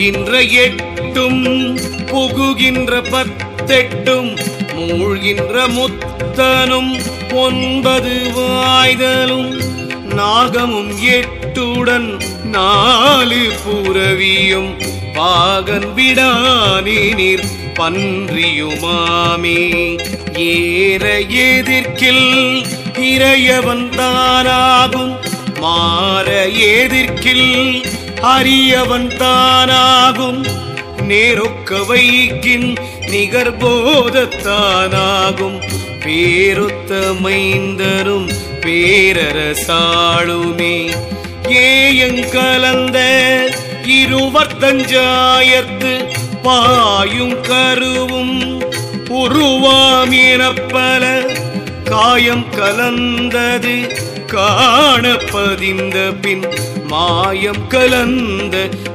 போகின்ற எட்டும் புகுகின்ற பத்தெட்டும் மூழ்கின்ற முத்தனும் ஒன்பது வாய்தலும் நாகமும் எட்டுடன் நாலு புறவியும் பாகன் விடானீர் பன்றியுமாமே ஏற எதிர்க்கில் இறையவன் தானாகும் மாற எதிர்க்கில் அரியவன் தானாகும் நேரொக்க வைக்கின் நிகர்போதத்தானாகும் பேரொத்த மைந்தரும் பேரரசாளுமே ஏயங்கலந்த இருவத்தஞ்சாயத்து பாயும் கருவும் உருவாமினப்பல காயம் கலந்தது காணப்பதிந்த பின் மாயம் கலந்த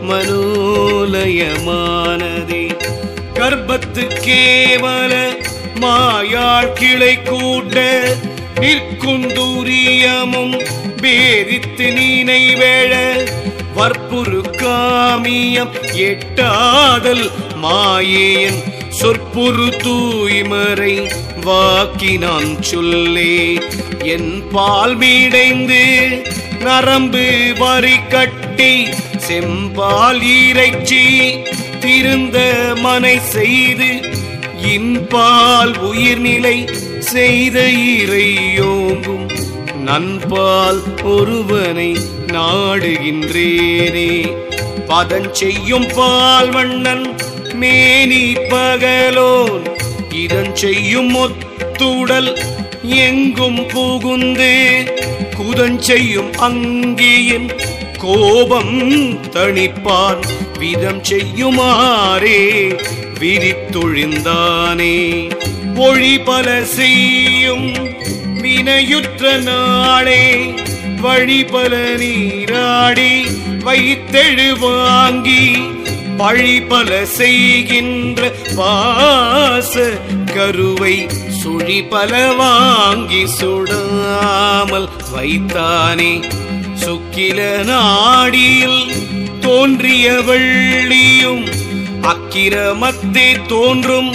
மனோலயமானதே கர்ப்பத்து கேவல மாயாள் கிளை கூட்ட நிற்குந்துரியமும் பேரித்து நினைவேழ வற்புரு காமியம் எட்டாதல் மாயேன் சொற்புரு தூய்மறை வாக்கினான் சொல்லே என் பால் மீடைந்து நரம்பு வரி கட்டி செம்பால் இறைச்சி திருந்த மனை செய்து இன்பால் உயிர்நிலை செய்த இறையோங்கும் நண்பால் ஒருவனை நாடுகின்றேனே பதஞ்செய்யும் பால் வண்ணன் மேனி பகலோன் இதன் செய்யும் ஒத்துடல் எங்கும் புகுந்து குதஞ்செய்யும் அங்கியின் கோபம் தணிப்பான் விதம் செய்யுமாறே விரித்தொழிந்தானே ஒளி பல செய்யும் வினையுற்ற நாளே வழிபல நீராடி வைத்தெழு வாங்கி பழிபல செய்கின்ற வாச கருவை சுழி பல வாங்கி சுடாமல் வைத்தானே சுக்கில நாடியில் தோன்றிய வெள்ளியும் அக்கிரமத்தே தோன்றும்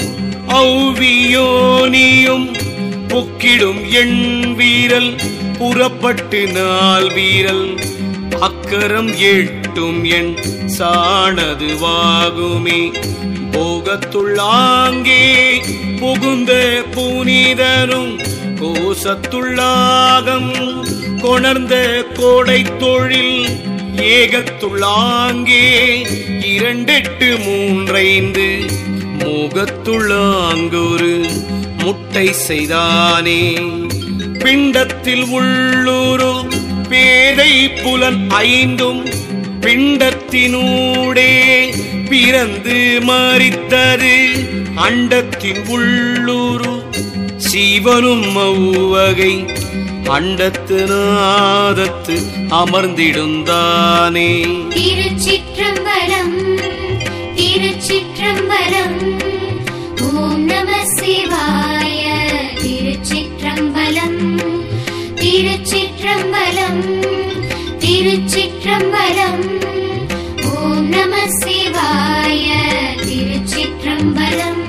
ஔவியோனியும் புக்கிடும் எண் வீரல் புறப்பட்டு நாள் வீரல் அக்கரம் எட்டும் எண் சாணது வாகுமே போகத்துள்ளாங்கே புகுந்த புனிதரும் கோசத்துள்ளாகம் கொணர்ந்த கோடை தொழில் ஏகத்துள்ளாங்கே இரண்டெட்டு மூன்றைந்து முகத்துள்ளாங்கொரு முட்டை செய்தானே பிண்டத்தில் உள்ளூரு பேதை புலன் ஐந்தும் பிண்டத்தினூடே பிறந்து மறித்தது அண்டத்தின் உள்ளூரு சிவனும் அவ்வகை அண்டத்து நாதத்து அமர்ந்திடுந்தானே திருச்சிற்றம்பலம் திருச்சிற்றம்பலம் ஓம் நம சிவாய திருச்சிற்றம்பலம் திருச்சிற்றம்பலம் திருச்சிற்றம்பலம் ஓம் நம சிவாய திருச்சிற்றம்பலம்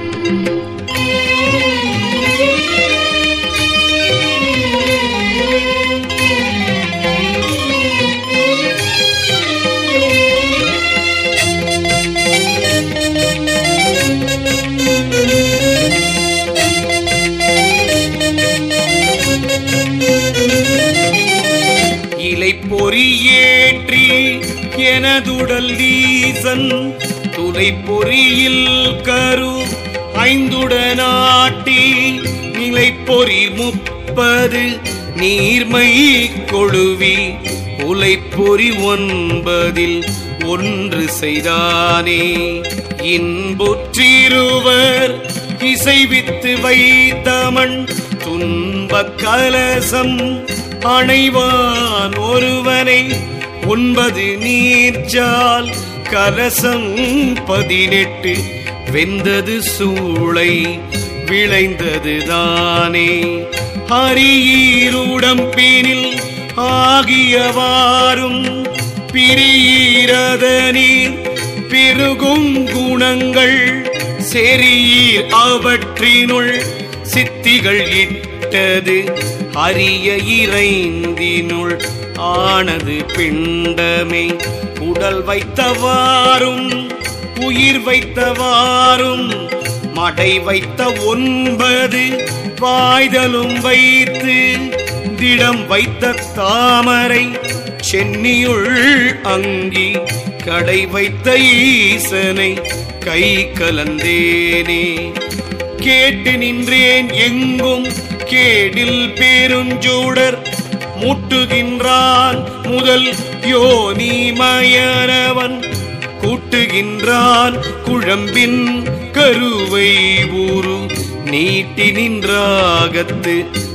இலை பொறியேற்றி எனதுடல் ஈசன் துளை பொறியில் கரு ஐந்துடனாட்டி நிலை பொறி முப்பது நீர்மை கொழுவி உலை பொறி ஒன்பதில் ஒன்று செய்தானே இன்புற்றிருவர் இசைவித்து வைத்தமன் துன்பக் கலசம் அணைவான் ஒருவனை ஒன்பது நீர்ச்சால் கலசம் பதினெட்டு வெந்தது சூளை விளைந்தது தானே ஹரியீருடம்பினில் ஆகியவாறும் பிரியீரத நீர் பிற செருகும் குணங்கள் செரியீர் அவற்றினுள் சித்திகள் இட்டது அரிய இறைந்தினுள் ஆனது பிண்டமே உடல் வைத்தவாறும் உயிர் வைத்தவாறும் மடை வைத்த ஒன்பது வாய்தலும் வைத்து திடம் வைத்த தாமரை சென்னியுள் அங்கி கடை வைத்த ஈசனை கை கலந்தேனே கேட்டு நின்றேன் எங்கும் கேடில் பெருஞ்சூடர் முட்டுகின்றான் முதல் யோனி மயனவன் கூட்டுகின்றான் குழம்பின் கருவை ஊரு நீட்டி நின்றாகத்து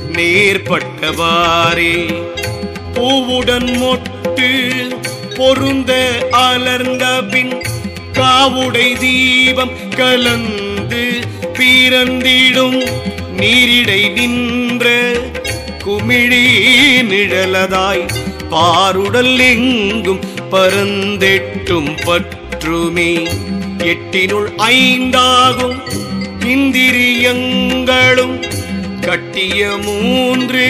நேர்பட்டவாறே பூவுடன் மொட்டு பொருந்த அலர்ந்த பின் காவுடை தீபம் கலந்து பீரந்திடும் நீரிடை நின்ற குமிழி நிழலதாய் பாருடல் எங்கும் பரந்தெட்டும் பற்றுமே எட்டினுள் ஐந்தாகும் இந்திரியங்களும் கட்டிய மூன்று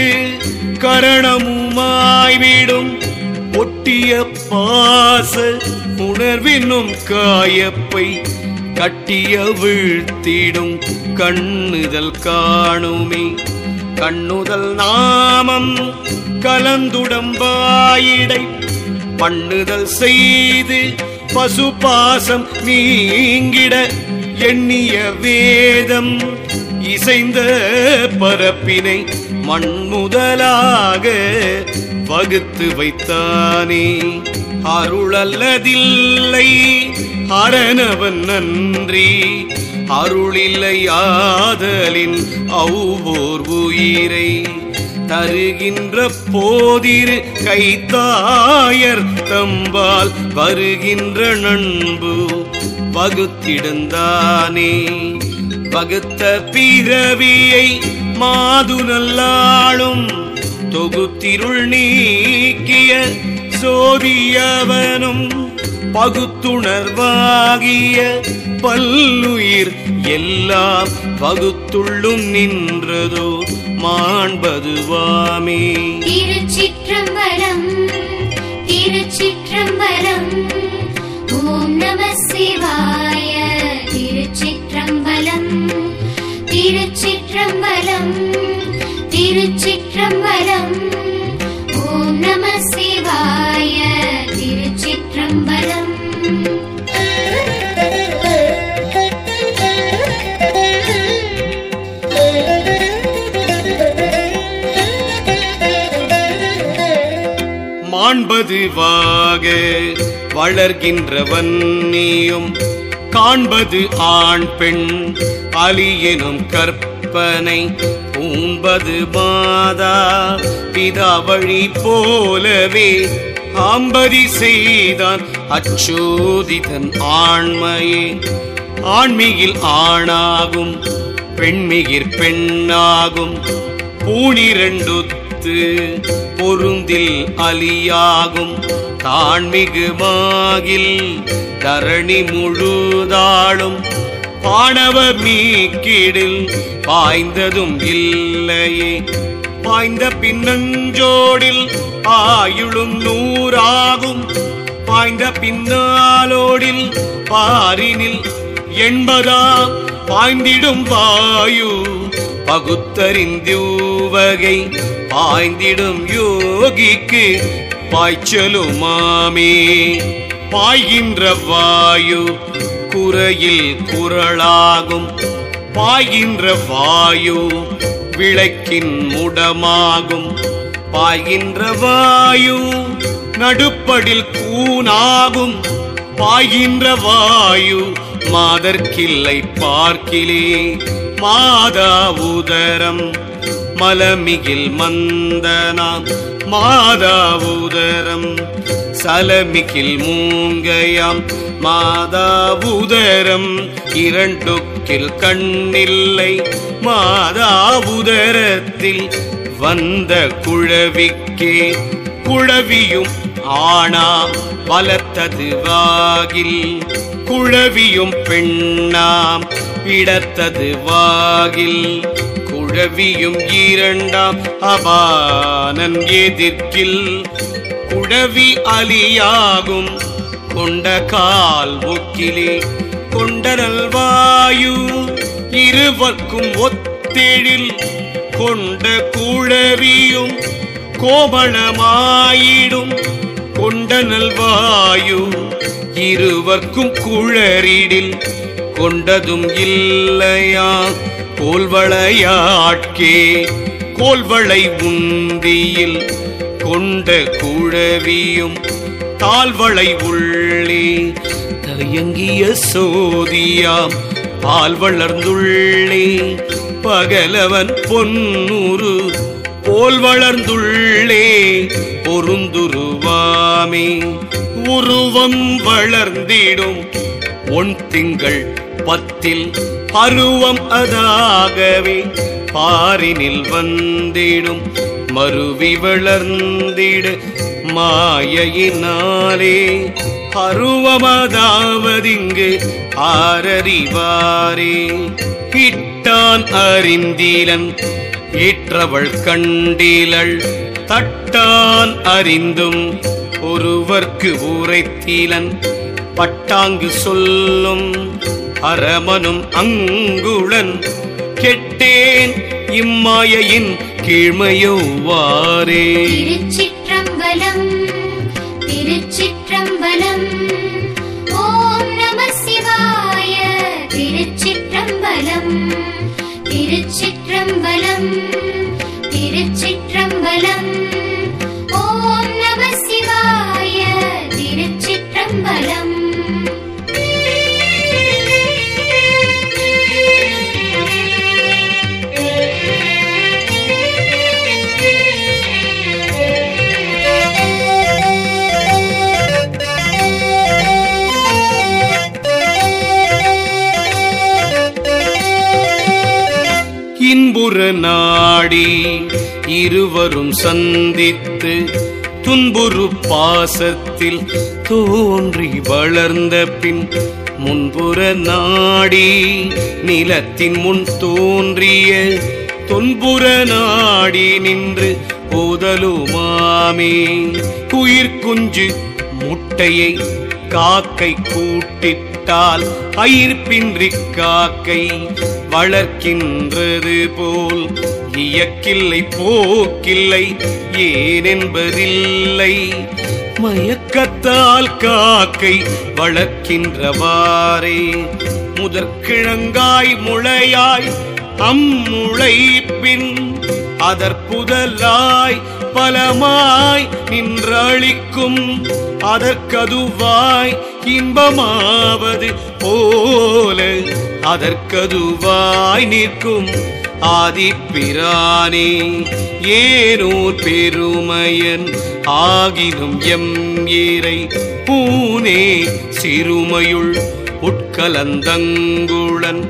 கரணமுமாய்விடும் ஒட்டிய பாச உணர்வினும் காயப்பை கட்டிய வீழ்த்திடும் கண்ணுதல் காணுமே கண்ணுதல் நாமம் கலந்துடம்பாயிடை பண்ணுதல் செய்து பசுபாசம் நீங்கிட எண்ணிய வேதம் இசைந்த பரப்பினை மண் முதலாக வகுத்து வைத்தானே அருளல்லதில்லை அரணவன் நன்றி அருளில்லை ஆதலின் அவ்வோர் உயிரை தருகின்ற போதிரு கைத்தாயர் தம்பால் வருகின்ற நண்பு வகுத்திடந்தானே வகுத்த பிறவியை மாது நல்லாளும் தொகுத்திருள் நீக்கிய சோதியவனும் பகுத்துணர்வாகிய பல்லுயிர் எல்லாம் பகுத்துள்ளும் நின்றதோ மாண்பதுவாமே திருச்சிற்றம்பலம் திருச்சிற்றம்பலம் ஓம் நம சிவாய திருச்சிற்றம்பலம் திருச்சிற்றம்பலம் திருச்சிற்றம்பலம் ஓம் நம சிவாய திருச்சிற்றம்பலம் மாண்பதுவாக வளர்கின்றவன் நீயும் காண்பது ஆண் பெண் அலியெனும் கற்பனை பூம்பது மாதா பிதா வழி போலவே ஆம்பரி செய்தான் அச்சோதிதன் ஆண்மையே ஆண்மிகில் ஆணாகும் பெண்மிகிற் பெண்ணாகும் பூணிரண்டுத்து பொருந்தில் அலியாகும் தாண்மிகுமாகில் தரணி முழுதாளும் பாணவ மீக்கிடில் பாய்ந்ததும் இல்லையே பாய்ந்த பின்னஞ்சோடில் ஆயுளும் நூறாகும் பாய்ந்த பின்னாலோடில் பாரினில் எண்பதாம் பாய்ந்திடும் வாயு பகுத்தறிந்தூவகை பாய்ந்திடும் யோகிக்கு பாய்ச்சலுமாமே பாய்கின்ற வாயு குறையில் குரலாகும் பாய்கின்ற வாயு விளக்கின் முடமாகும் பாய்கின்ற வாயு நடுப்படில் கூனாகும் பாய்கின்ற வாயு மாதர்க்கில்லை பார்க்கிலே மாதா உதரம் மலமிகில் மந்தனாம் மாதா உதரம் சலமிகில் மூங்கையாம் மாதா உதரம் இரண்டுக்கில் கண்ணில்லை மாதா உதரத்தில் வந்த குழவிக்கே குழவியும் ஆணாம் வளர்த்தது வாகில் குழவியும் பெண்ணாம் இடத்தது வாகில் குழவியும் இரண்டாம் அபானன் எதிர்க்கில் குழவி அலியாகும் கொண்ட கால் ஒக்கிலே கொண்ட நல்வாயு இருவர்க்கும் ஒத்தெழில் கொண்ட குழவியும் கோமளமாயிடும் கொண்ட நல்வாயு இருவர்க்கும் குழறிடில் கொண்டதும் இல்லையா கோல்வளையாட்கே கோல்வளை உந்தியில் கொண்ட குழவியும் தாழ்வளை உள்ளே தயங்கிய சோதியாம் பால் வளர்ந்துள்ளே பகலவன் பொன்னுரு போல் வளர்ந்துள்ளே பொருந்துருவாமே உருவம் வளர்ந்திடும் ஒன் திங்கள் பத்தில் பருவம் அதாகவே பாரினில் வந்திடும் மருவி வளர்ந்திட மாயையினாலே பருவமதாவதிங்கு ஆரறிவாரே இட்டான் அறிந்தீலன் ஏற்றவள் கண்டீலள் தட்டான் அறிந்தும் ஒருவர்க்கு உரைத்தீலன் பட்டாங்கு சொல்லும் அரமனும் அங்குளன் கெட்டேன் இம்மாயையின் கீழ்மையோவாரே திருச்சிற்றம்பலம் திருச்சிற்றம்பலம் ஓம் நம சிவாய திருச்சிற்றம்பலம் திருச்சிற்றம்பலம் திருச்சிற்றம்பலம் ஓம் நம சிவாய திருச்சிற்றம்பலம் இன்புற நாடி இருவரும் சந்தித்து துன்புறு பாசத்தில் தோன்றி வளர்ந்த பின் முன்புற நாடி நிலத்தின் முன் தோன்றிய தொன்புற நாடி நின்று போதலுமாமே உயிர் குஞ்சு முட்டையை காக்கை கூட்டிட்டால் அயிர்பின்றி காக்கை வளர்க்கின்றது போல் இயக்கில்லை போக்கில்லை ஏனென்பதில்லை மயக்கத்தால் காக்கை வளர்க்கின்றவாறே முதற்கிழங்காய் முளையாய் அம்முளை பின் அதற்புதலாய் பலமாய் நின்றளிக்கும் அதற்கதுவாய் இன்பமாவது போல அதற்கதுவாய் நிற்கும் ஆதிப்பிரானே ஏனோர் பெருமையன் ஆகிலும் எம் ஏரை பூனே சிறுமையுள் உட்கலந்தங்குளன்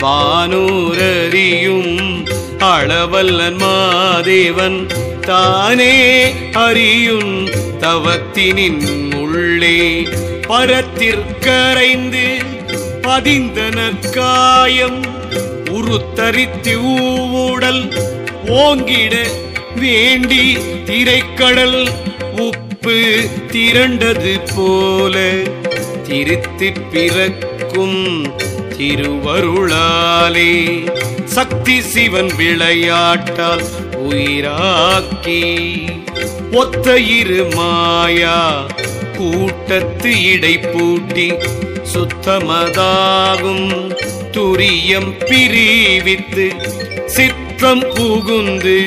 வானோரறியும் அளவல்லன் மாதேவன் தானே அறியுன் தவத்தினின் உள்ளே பரத்திற்கரைந்து பதிந்த நற்காயம் உருத்தரித்து ஊவுடல் ஓங்கிட வேண்டி திரைக்கடல் உப்பு திரண்டது போல திருத்தி பிறக்கும் திருவருளாலே சக்தி சிவன் விளையாட்டால் உயிராக்கி ஒத்த இரு மாயா கூட்டத்து இடை பூட்டி சுத்தமதாகும் துரியம் பிரிவித்து சித்தம் புகுந்து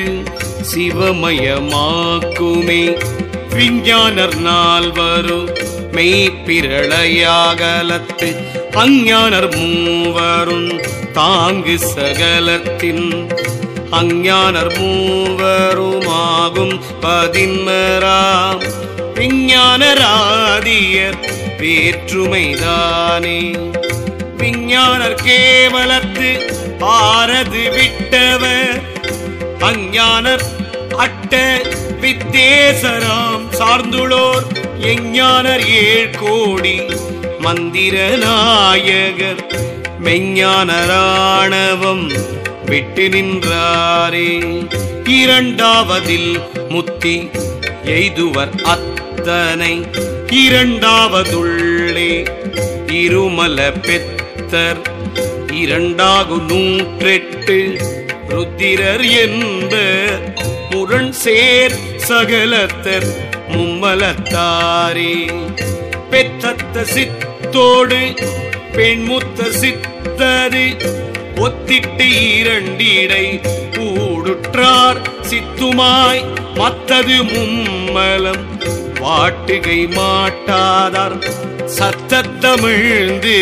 சிவமயமாக்குமே விஞ்ஞானர் நால்வரும் மெய்ப்பிரளையாகலத்து அஞ்ஞானர் மூவரும் தாங்கு சகலத்தின் அஞ்ஞானர் மூவருமாகும் பதின்மராம் விஞ்ஞானராதியர் வேற்றுமைதானே விஞ்ஞானர் கேவலத்து ஆரது விட்டவர் அஞ்ஞானர் அட்ட வித்தேசராம் சார்ந்துளோர் எஞ்ஞானர் ஏழ் கோடி மந்திர நாயகர் மெஞ்ஞானராணவம் விட்டு நின்றாரே இரண்டாவதில் முத்தி எய்துவர் அத்தனை இரண்டாவதுள்ளே இருமல பெத்தர் இரண்டாகு நூற்றெட்டு ருத்திரர் என்ப முரண் சேர் சகலத்தர் மும்மலத்தாரே பெத்தத்த சித்தோடு பெண்முத்த சித்தது ஒத்திட்டு இரண்டிடை கூடுற்றார் சித்துமாய் மத்தது மும்மலம் வாட்டுகை மாட்டாதார் சத்தத்தமிழ்ந்து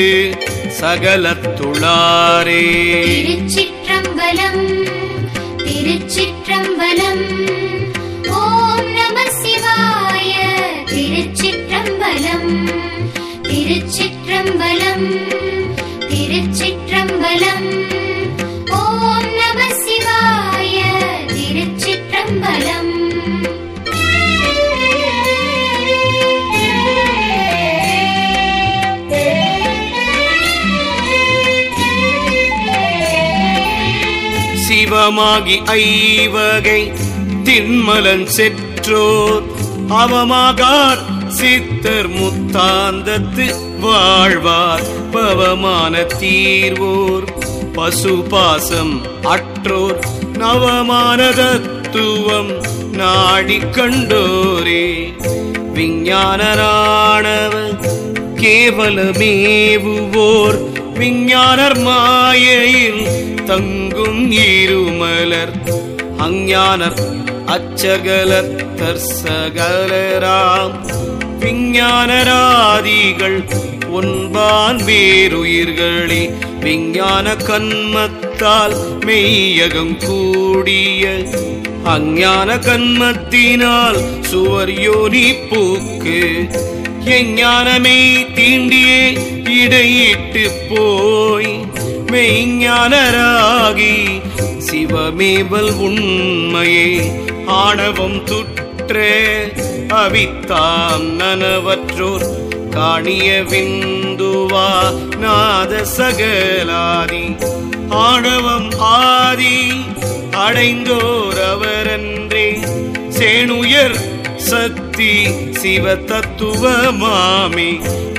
சகலத்துளாரே திருச்சிற்றம்பலம் திருச்சிற்றம்பலம் ஓம் நம சிவாய திருச்சிற்றம்பலம் திருச்சிற்றம்பலம் திருச்சிற்றம்பலம் ஓம் நம சிவாய திருச்சிற்றம்பலம் சிவமாகி ஐவகை திண்மலன் செற்றோர் அவமாகார் சித்தர் முத்தாந்தத்து வாழ்வார் பவமான தீர்வோர் பசுபாசம் அற்றோர் நவமான தத்துவம் நாடிக் கண்டோரே விஞ்ஞானரானவர் கேவலமேவுவோர் விஞ்ஞானர் மாயையில் தங்கும் இருமலர் அஞ்ஞானர் அச்சகலத்தர் சகலராம் விஞ்ஞானராதிகள் ஒன்பான் வேறுயிர்களே விஞ்ஞான கண்மத்தால் மெய்யகம் கூடிய அஞ்ஞான கண்மத்தினால் சுவர் யோனி பூக்கு எஞ்ஞானமே தீண்டியே இடையிட்டு போய் மெய்ஞானராகி சிவமேவல் உண்மையே ஆணவம் துற்ற அவித்தாம் நனவற்றோர் காணிய விந்துவா நாத சகலாதி ஆணவம் ஆதி அடைந்தோர் அவரன்றே சேணுயர் சக்தி சிவ தத்துவமாமே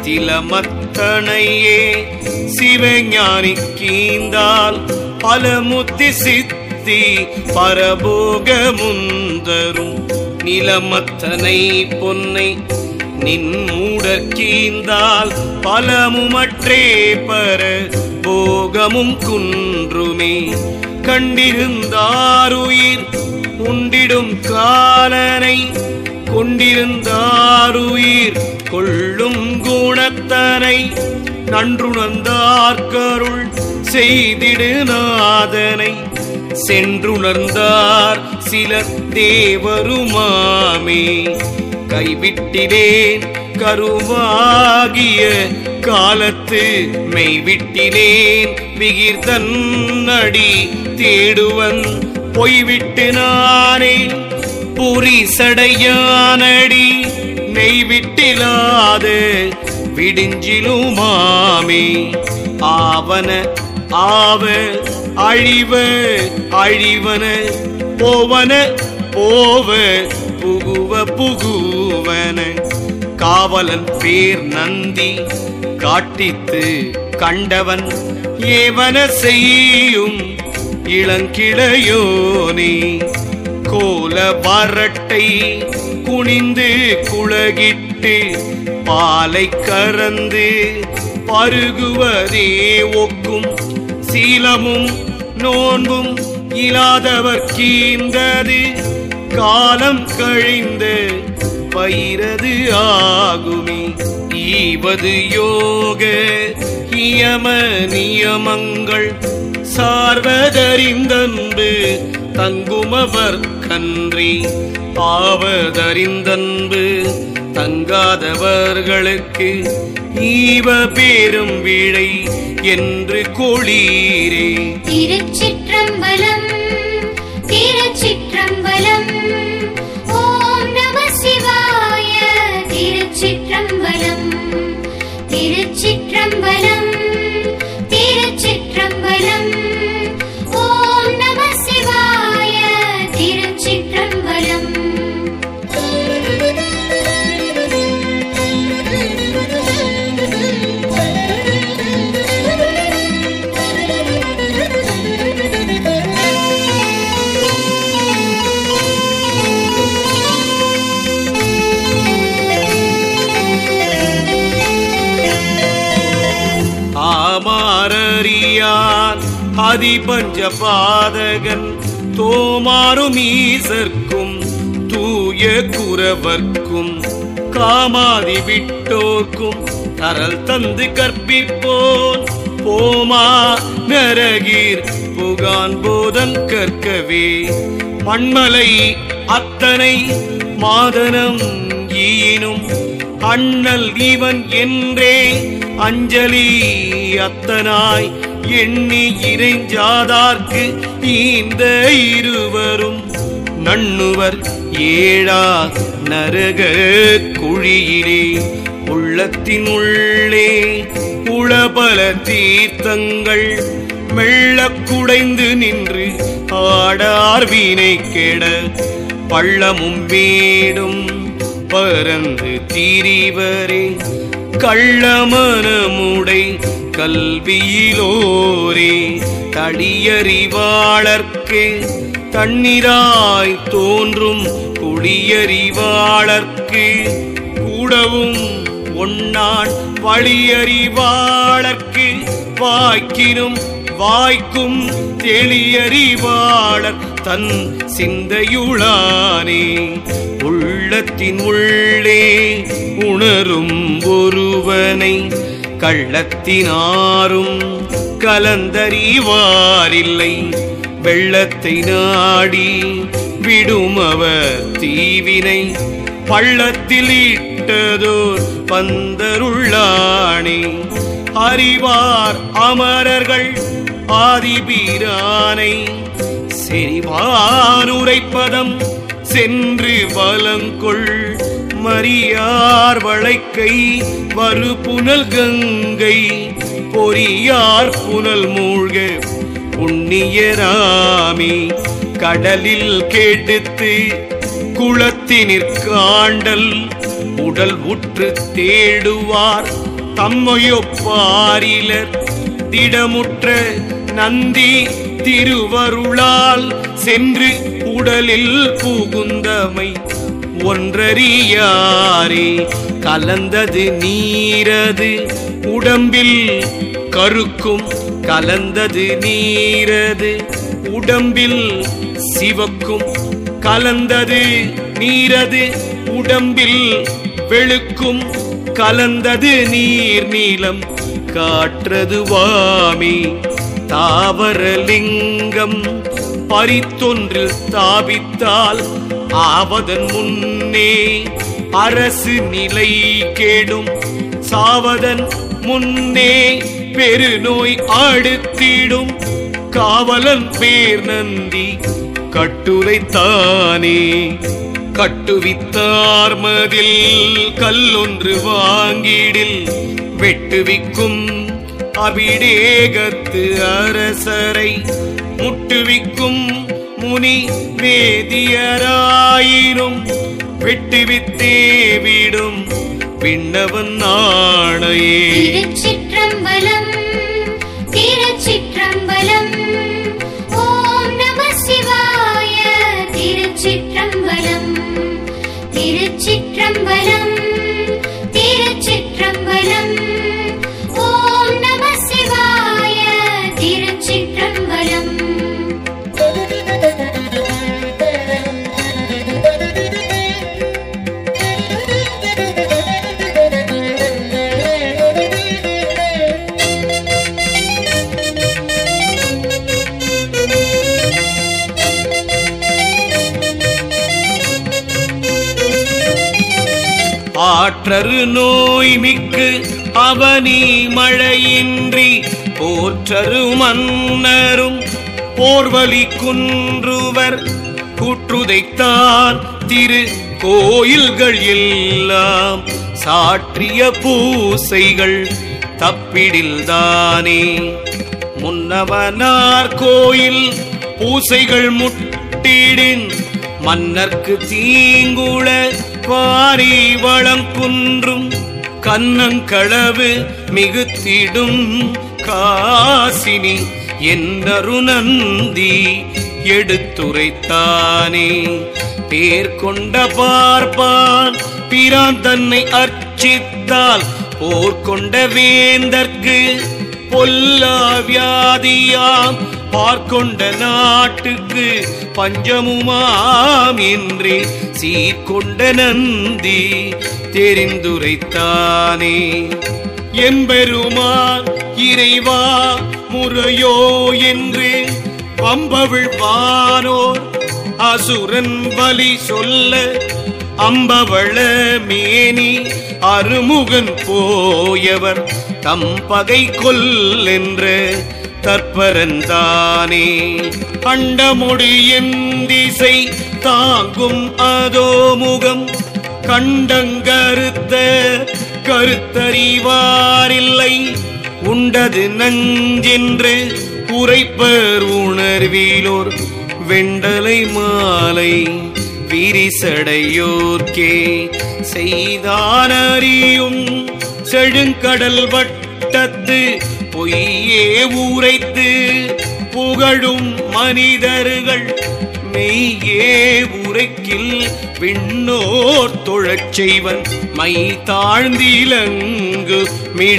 திலமத்தனையே சிவஞானி கீந்தால் பலமுத்தி சித்தி பரபோக முந்தரும் நிலமத்தனை பொன்னை நின் மூடற்கீந்தால் பலமுமற்றே பர போகமும் குன்றுமே கண்டிருந்தாருயிர் உண்டிடும் காலனை கொண்டிருந்தாருயிர் கொள்ளும் குணத்தனை நன்றுணர்ந்தார்கருள் செய்திடு நாதனை சென்றுணர்ந்தார் சிலர் தேவருமாமே கைவிட்டினேன் கருவாகிய காலத்து மெய்விட்டினேன் விகிர்தன் அடி தேடுவன் பொய்விட்டு நானே புரி சடையானடி நெய்விட்டிலாத விடிஞ்சிலுமாமே ஆவன ஆவ அழிவ அழிவன போவன போவ புகுவ புகுவன காவலன் பேர் நந்தி காட்டித்து கண்டவன் ஏவன செய்யும் இளங்கிளையோனே கோல வரட்டை குனிந்து குளகிட்டு பாலை கறந்து பருகுவதே ஒக்கும் சீலமும் நோன்பும் இல்லாதவர் கீந்தது காலம் கழிந்து பயிரது ஆகுமே ஈவது யோக இயம நியமங்கள் சார்வதறிந்தன்பு தங்குமவர் கன்றி ஆவதறிந்தன்பு தங்காதவர்களுக்கு ஈவ பேரும் விழை என்று கொளீரே திருச்சிற்றம்பலம் திருச்சிற்றம்பலம் ஓம் நம சிவாய திருச்சிற்றம்பலம் அதிபஞ்ச பாதகன் தோமாரும் ஈசர்க்கும் தூய குரவர்க்கும் காமாதி விட்டோர்க்கும் கரல் தந்து கற்பிப்போன் போமா நரகீர் புகான் போதன் கற்கவே மண்மலை அத்தனை மாதனம் ஈனும் அண்ணல் இவன் என்றே அஞ்சலி அத்தனாய் எண்ணி இறைஞ்சாதார்க்கு இந்த இருவரும் நண்ணுவர் ஏழா நரக குழியிலே உள்ளத்தின் உள்ளே உளபல தீர்த்தங்கள் மெல்லக் குடைந்து நின்று ஆடார் வீணை கெட பள்ளமும் வீடும் பரந்து தீரிவரே கள்ளமனமுடை கல்வியிலோரே தடியறிவாளர்க்கு தண்ணீராய் தோன்றும் குடியறிவாளர்க்கு கூடவும் ஒன்னான் வழியறிவாளர்க்கு வாய்க்கினும் வாய்க்கும் தெளியறிவாளர் தன் சிந்தையுளானே உள்ளத்தின் உள்ளே உணரும் ஒருவனை கள்ளத்தினாரும் கலந்தறிவாரில்லை வெள்ளத்தை நாடி விடுமவர் தீவினை பள்ளத்தில் இட்டதோர் பந்தருள்ளானே அறிவார் அமரர்கள் ஆதிபீரானை செறிவானுரைப்பதம் சென்று வலங்கொள் மரியார் வளைக்கை வரு புனல் கங்கை பொறியார் புனல் மூழ்க புண்ணியராமி கடலில் கேட்டுத்து குளத்தினிற் காண்டல் உடல் உற்று தேடுவார் தம்மையொப்பாரிலர் திடமுற்ற நந்தி திருவருளால் சென்று உடலில் புகுந்தமை ஒன்றறியாரே கலந்தது நீரது உடம்பில் கருக்கும் கலந்தது நீரது உடம்பில் சிவக்கும் கலந்தது நீரது உடம்பில் வெளுக்கும் கலந்தது நீர் நீளம் காற்றதுவாமி தாவரலிங்கம் பரித்தொன்றில் ஸ்தாபித்தால் ஆவதன் முன்னே அரசு நிலை கேடும் சாவதன் முன்னே பெருநோய் அடுத்திடும் காவலன் பேர் நந்தி கட்டுரைத்தானே கட்டுவித்தார் மதில் கல்லொன்று வாங்கிடில் வெட்டுவிக்கும் அபிடேகத்து அரசரை முட்டுவிக்கும் முனி வேதியராயினும் வெட்டுவித்தே விடும் விண்ணவன் நாணையே திருச்சிற்றம்பலம் திருச்சிற்றம்பலம் ஓம் நம சிவாய திருச்சிற்றம்பலம் திருச்சிற்றம்பலம் திருச்சிற்றம்பலம் ஓம் நம சிவாய திருச்சிற்றம்பலம் ஆற்றரு நோய் மிக்கு அவனி மழையின்றி போற்றரு மன்னரும் போர்வலி குன்றுவர் கூற்றுதைத்தான் திரு கோயில்கள் எல்லாம் சாற்றிய பூசைகள் தப்பிடில்தானே முன்னவனார் கோயில் பூசைகள் முட்டிடின் மன்னர்க்கு தீங்குள பாரி வளம் குன்றும் கண்ணங்களவு மிகுத்திடும் காசினி என்னரு நந்தி எடுத்துரைத்தானே பேர் கொண்ட பார்ப்பான் பிரான் தன்னை அர்ச்சித்தால் போர் கொண்ட வேந்தர்க்கு பொல்லா வியாதியாம் பார்க்கொண்ட நாட்டுக்கு பஞ்சமுமாம் என்று சீர்கொண்ட நந்தி தெரிந்துரைத்தானே எம்பெருமான் இறைவா முறையோ என்று அம்பவிழ் வானோர் அசுரன் பலி சொல்ல அம்பவள மேனி அருமுகன் போயவர் தம் பகை கொல்லென்ற தற்பரந்தானே அண்டமொழி என் திசை தாங்கும் அதோ முகம் கண்டங்கருத்த கருத்தறிவாரில்லை உண்டது நஞ்சென்று உரைப்பர் உணர்விலோர் வெண்டலை மாலை விரிசடையோர்க்கே செய்தானறியும் செழுங்கடல் வட்டத்து பொய்யே உரைத்து புகழும் மனிதர்கள் மெய்யே உரைக்கில் விண்ணோர் தொழச் செய்வன் மை தாழ்ந்திலங்கு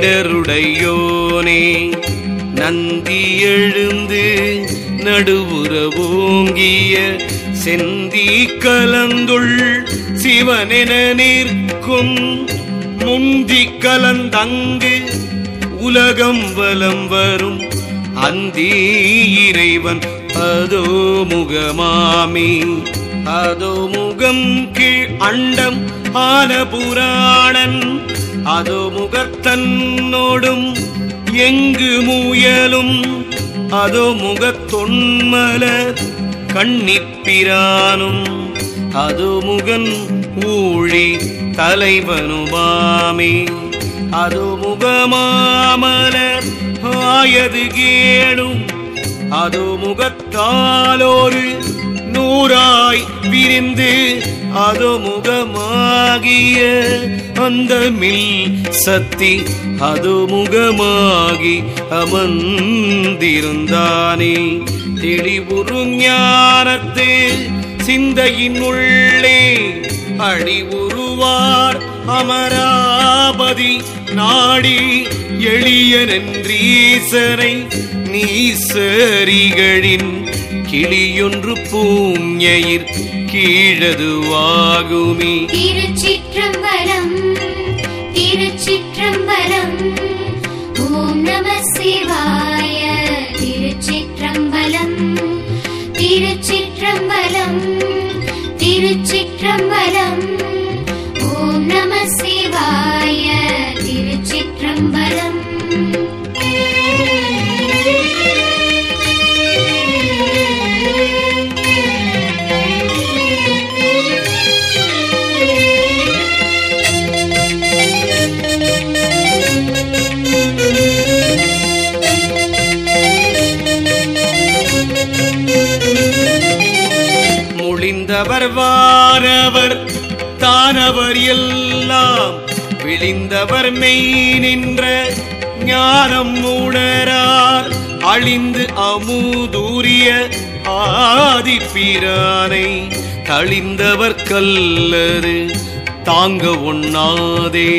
மிடருடையோனே நந்தி எழுந்து நடுவுற ஓங்கிய செந்தி கலந்துள் சிவனென நிற்கும் முந்தி கலந்தங்கு உலகம் வலம் வரும் அந்தி இறைவன் அதோ முகமாமே அதோ முகம் கீழ் அண்டம் ஆன புராணன் அதோ முகத்தன்னோடும் எங்கு முயலும் அதோ முகத்தொன்மலர் கண்ணிப்பிரானும் அதோ முகன் ஊழி தலைவனுமாமே அதோ முகமாமலர் ஆயது கேடும் அதோ முகத்தாலோரு நூறாய் விரிந்து அதோ முகமாகிய அந்த மில் சக்தி அதோ முகமாகி அமர்ந்திருந்தானே தெளிவுறு ஞானத்து சிந்தையின் உள்ளே அழிவுருவார் அமராபதி நாடி எளியனன்றீசனை நீசரிகளின் கிளியொன்று பூஞையிற் கீழதுவாகுமே திருச்சிற்றம்பலம் திருச்சிற்றம்பலம் ஓம் நம சிவாய திருச்சிற்றம்பலம் திருச்சிற்றம்பலம் திருச்சிற்றம்பலம் ஓம் நம சிவாய திருச்சிற்றம்பலம் முழிந்தவர் வாரவர் தானவர் எல்லாம் விழிந்தவர் மெய் நின்ற ஞானம் உணரார் அழிந்து அமுதூரிய ஆதிப்பிரானை தளிந்தவர் கல்லது தாங்க ஒண்ணாதே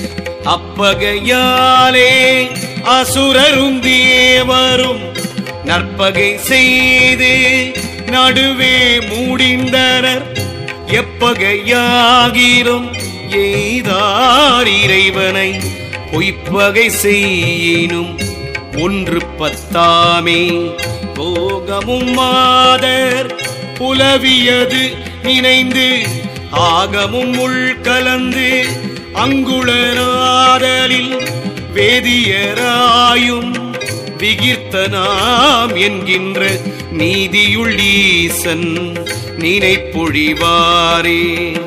அப்பகையாலே அசுரரும் தேவரும் நற்பகை செய்து நடுவே மூடிந்தனர் எப்பகையாகிலும் எய்தார் இறைவனை பொய்ப்பகை செய்யினும் ஒன்று பத்தாமே போகமும் மாதர் புலவியது நினைந்து ஆகமும் உள் கலந்து அங்குளனாதலில் வேதியராயும் விகிர்த்தனாம் என்கின்ற நீதியுள் ஈசன் நினைப்பொழிவாரே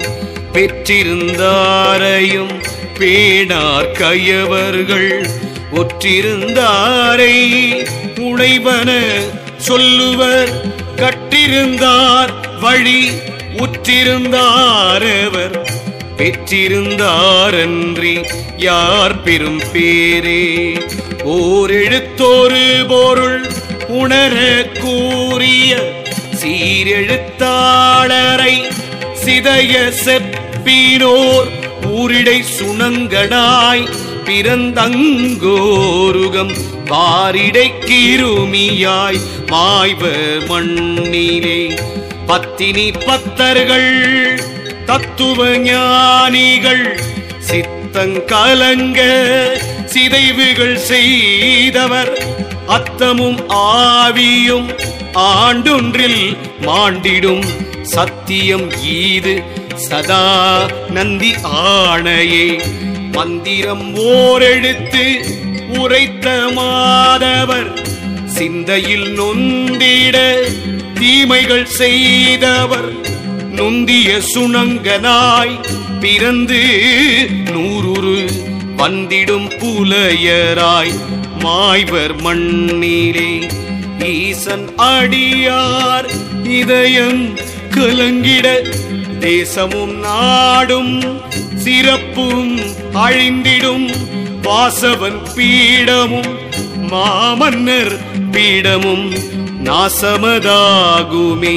பெற்றிருந்தாரையும் பேணார் கையவர்கள் ஒற்றிருந்தாரை உடைவன சொல்லுவர் கற்றிருந்தார் வழி உற்றிருந்தாரவர் பெற்றிருந்தாரன்றி யார் பெரும் பேரே ஓர் எழுத்தோரு பொருள் உணர கூறிய சீரெழுத்தாளரை சிதைய செப்பினோர் ஊரிடை சுணங்கடாய் பிறந்தங்கோருகம் வாரிடைக்கிருமியாய் மாய்வர் மண்ணிலே பத்தினி பத்தர்கள் தத்துவ ஞானிகள் சித்தங்கலங்க சிதைவுகள் செய்தவர் அத்தமும் ஆவியும் ஆண்டொன்றில் மாண்டிடும் சத்தியம் ஈது சதா நந்தி ஆணையே மந்திரம் ஓரெழுத்து உரைத்த மாதவர் சிந்தையில் நொந்திட தீமைகள் செய்தவர் நொந்திய சுணங்கனாய் பிறந்து நூறுரு வந்திடும் புலையராய் மாய்வர் மண்ணிலே ஈசன் அடியார் இதயம் கலங்கிட தேசமும் நாடும் சிறப்பும் அழிந்திடும் வாசவன் பீடமும் மாமன்னர் பீடமும் நாசமதாகுமே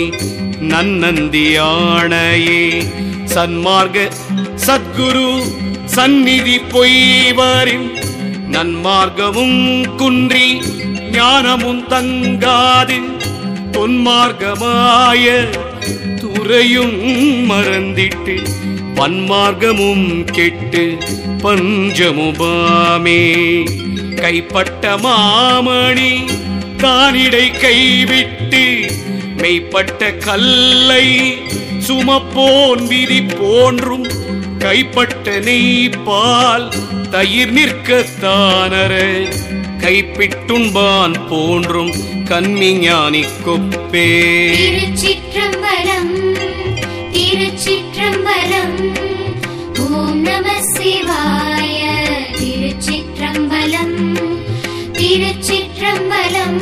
நன்னந்தியானையே சன்மார்க்க சத்குரு சந்நிதி பொய்வரின் நன்மார்க்கமும் குன்றி ஞானமும் தங்காது தொன்மார்க்கமாய துறையும் மறந்திட்டு பன்மார்க்கமும் கெட்டு பஞ்சமுபாமே கைப்பட்ட மாமணி தானிடை கைவிட்டு மெய்ப்பட்ட கல்லை சுமப்போன் விதி போன்றும் கைப்பட்ட நெய்ப்பால் தயிர் நிற்கத்தானர கைப்பிட்டுண்பான் போன்றும் கன்மிஞானி கொப்பே திருச்சிற்றம்பலம் திருச்சிற்றம்பலம் ஓம் நம சிவாய திருச்சிற்றம்பலம் திருச்சிற்றம்பலம்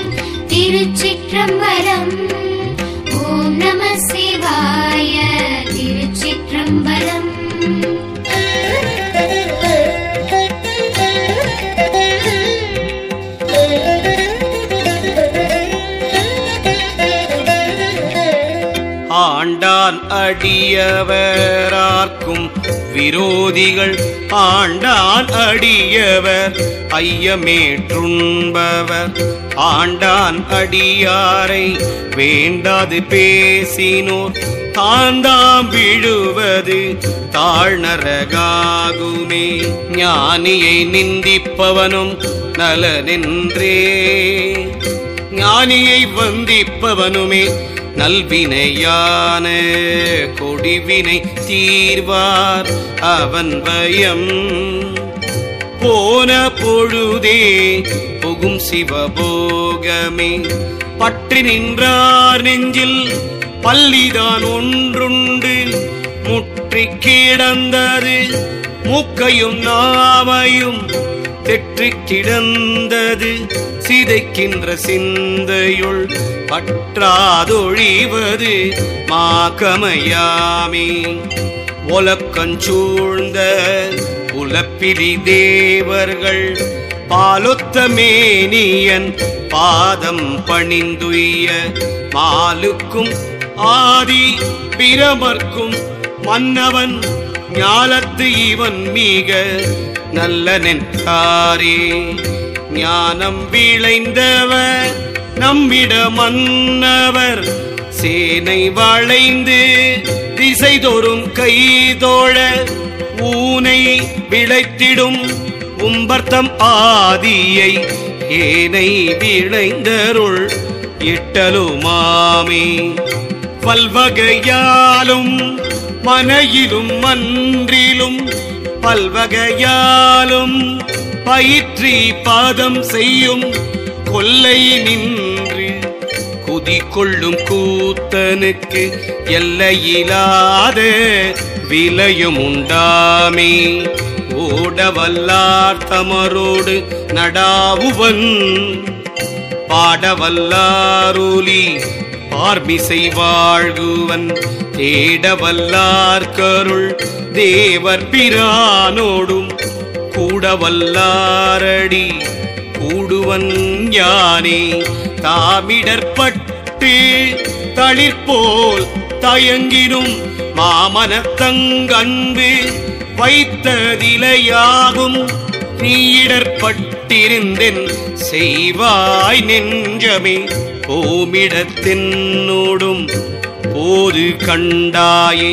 திருச்சிற்றம்பலம் ஓம் நம சிவாய திருச்சிற்றம்பலம் ஆண்டான் அடியவரார்க்கும் விரோதிகள் ஆண்டான் அடியவர் ஐயமேற்றுண்பவர் ஆண்டான் அடியாரை வேண்டாது பேசினோர் தாந்தாம் விழுவது தாழ்நரகாகுமே ஞானியை நிந்திப்பவனும் நலனென்றே ஞானியை வந்திப்பவனுமே நல்வினையான கொடிவினை தீர்வார் அவன் பயம் போன பொழுதே புகும் சிவபோகமே பற்றி நின்றார் நெஞ்சில் பள்ளிதான் ஒன்றுண்டு முற்றி கிடந்தது மூக்கையும் நாவையும் தெற்றி கிடந்தது சிதைக்கின்ற சிந்தையுள் பற்றாதொழிவது மாகமையாமே ஒலக்கஞ்சூழ்ந்த உலப்பிரி தேவர்கள் பாலொத்த மேனியன் பாதம் பணிந்துய மாலுக்கும் ஆதி பிரமர்க்கும் மன்னவன் ஞாலத்து இவன் மிக நல்ல நென்றாரே ஞானம் விளைந்தவர் நம்மிட மன்னவர் சேனை வளைந்து திசை தோறும் கைதோழ ஊனை விளைத்திடும் உம்பர்த்தம் ஆதியை ஏனை விளைந்தருள் இட்டலுமாமே பல்வகையாலும் மனையிலும் மன்றிலும் பல்வகையாலும் பயிற்றி பாதம் செய்யும் கொல்லை நின்று குதி கொள்ளும் கூத்தனுக்கு எல்லையிலாத விலையும் உண்டாமே ஓடவல்லார் தமரோடு நடாவுவன் பாடவல்லாரூலி பார்மிசை வாழ்குவன் தேடவல்லார் கருள் தேவர் பிரானோடும் கூடவல்லாரடி கூடுவன் யானே தாமிடற்பட்டு தளிர்போல் தயங்கினும் மாமனத்தங்கன்பு வைத்ததிலையாகும் நீயிடற்பட்டிருந்தென் செய்வாய் நெஞ்சமே ஓமிடத்தென்னோடும் போது கண்டாயே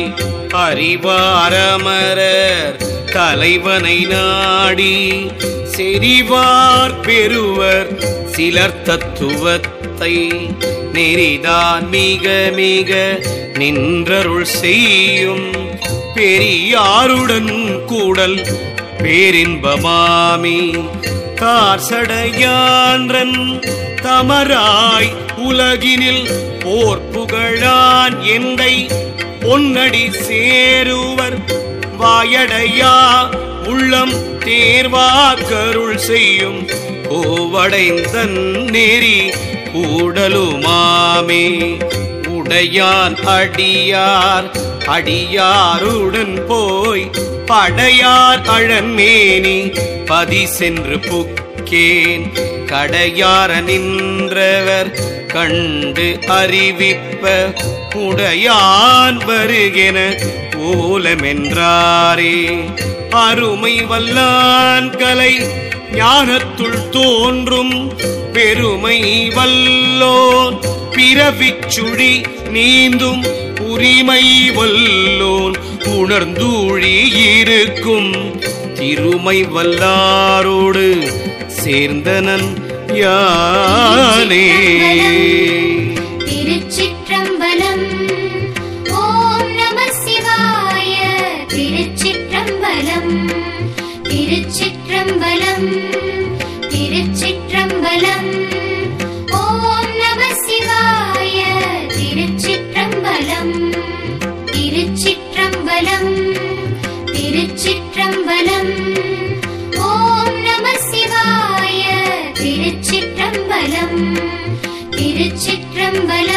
அறிவாரமரர் தலைவனை நாடி செறிவார் பெறுவர் சிலர் தத்துவத்தை நெறிதான் மிக மிக நின்றருள் செய்யும் பெரியாருடன் கூடல் பேரின்பமாமி கார்சடையான்றன் தமராய் உலகினில் போர் புகழான் எந்தை பொன்னடி சேருவர் வாயடையா உள்ளம் தேர்வாக்கருள் செய்யும் கோவடைந்தன் நெறி கூடலுமாமே உடையான் அடியார் அடியாருடன் போய் படையார் அழன்மேனி பதி சென்று புக்கேன் கடையார நின்றவர் கண்டு அறிவிப்ப உடையான் வருகென ஓலமென்றாரே அருமை வல்லான் கலை ஞானத்துள் தோன்றும் பெருமை வல்லோன் பிறவிச்சுழி நீந்தும் உரிமை வல்லோன் உணர்ந்தூழி இருக்கும் திருமை வல்லாரோடு சேர்ந்தனன் யானே திருச்சிற்றம்பலம் ஓம் நம சிவாய திருச்சிற்றம்பலம் திருச்சிற்றம்பலம் திருச்சிற்றம்பலம் ஓம் நம சிவாய திருச்சிற்றம்பலம் திருச்சிற்றம்பலம் திருச்சிற்றம்பலம் ஓம் நம சிவாய திருச்சிற்றம்பலம் திருச்சிற்றம்பலம்